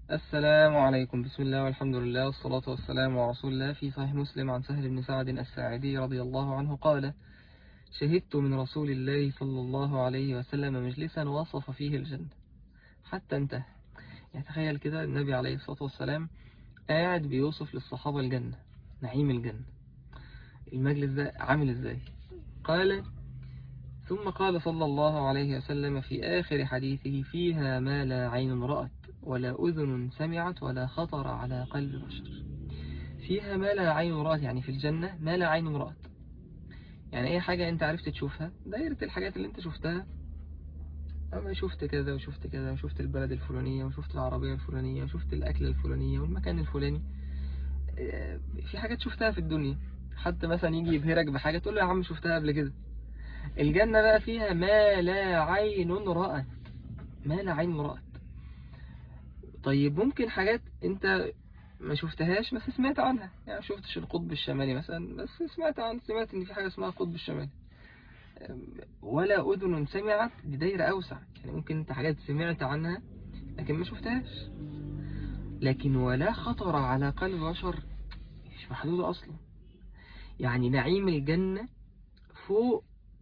السلام عليكم بسم الله والحمد لله والصلاة والسلام على رسول الله في صحيح مسلم عن سهل بن سعد الساعدي رضي الله عنه قال شهدت من رسول الله صلى الله عليه وسلم مجلسا وصف فيه الجنة حتى انتهى يعني تخيل كده النبي عليه الصلاة والسلام قاعد بيوصف للصحابة الجنة نعيم الجنة المجلس ده عامل ازاي قال ثم قال صلى الله عليه وسلم في آخر حديثه فيها ما لا عين رأت ولا أذن سمعت ولا خطر على قلب بشر فيها ما لا عين رأت يعني في الجنة ما لا عين رأت يعني أي حاجة أنت عرفت تشوفها دايرة الحاجات اللي أنت شفتها أما شفت كذا وشفت كذا وشفت البلد الفلانية وشفت العربية الفلانية وشفت الأكلة الفلانية والمكان الفلاني في حاجات شفتها في الدنيا حتى مثلا يجي يبهرك بحاجة تقول له يا عم شفتها قبل كده الجنة بقى فيها ما لا عين رأت ما لا عين رأت طيب ممكن حاجات انت ما شفتهاش بس سمعت عنها يعني شفتش القطب الشمالي مثلا بس سمعت عن سمعت ان في حاجة اسمها القطب الشمالي ولا أذن سمعت دي دايرة أوسع يعني ممكن انت حاجات سمعت عنها لكن ما شفتهاش لكن ولا خطر على قلب بشر مش محدودة أصلا يعني نعيم الجنة فوق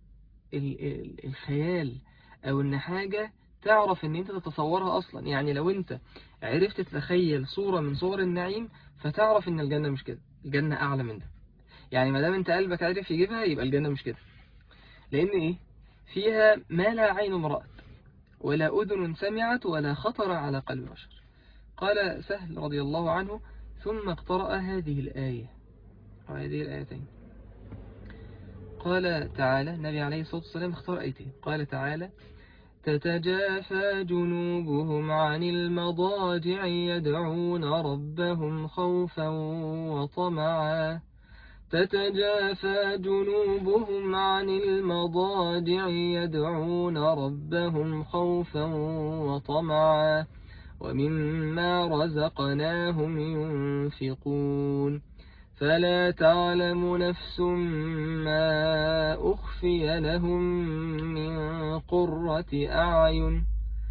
الخيال أو إن حاجة تعرف إن أنت تتصورها أصلا يعني لو أنت عرفت تتخيل صورة من صور النعيم فتعرف إن الجنة مش كده الجنة أعلى من ده يعني ما دام أنت قلبك عارف يجيبها يبقى الجنة مش كده لأن إيه فيها ما لا عين رأت ولا أذن سمعت ولا خطر على قلب بشر قال سهل رضي الله عنه ثم اقترأ هذه الآية وهذه الآيتين قال تعالى النبي عليه الصلاة والسلام اختار آيتين قال تعالى تتجافى جنوبهم عن المضاجع يدعون ربهم خوفا وطمعا تتجافى جنوبهم عن المضاجع يدعون ربهم خوفا وطمعا ومما رزقناهم ينفقون فلا تعلم نفس ما أخفي لهم من قرة أعين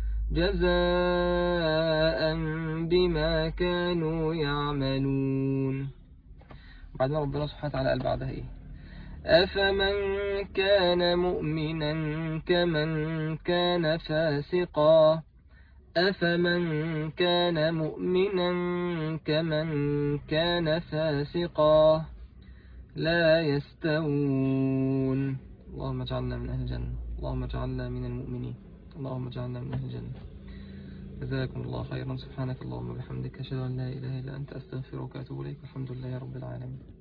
جزاء بما كانوا يعملون بعدين ربنا سبحانه وتعالى قال بعدها إيه أفمن كان مؤمنا كمن كان فاسقا أفمن كان مؤمنا كمن كان فاسقا لا يستوون اللهم اجعلنا من أهل الجنة اللهم اجعلنا من المؤمنين اللهم اجعلنا من أهل الجنة جزاكم الله خيرا سبحانك اللهم وبحمدك أشهد أن لا إله إلا أنت أستغفرك وأتوب إليك والحمد لله رب العالمين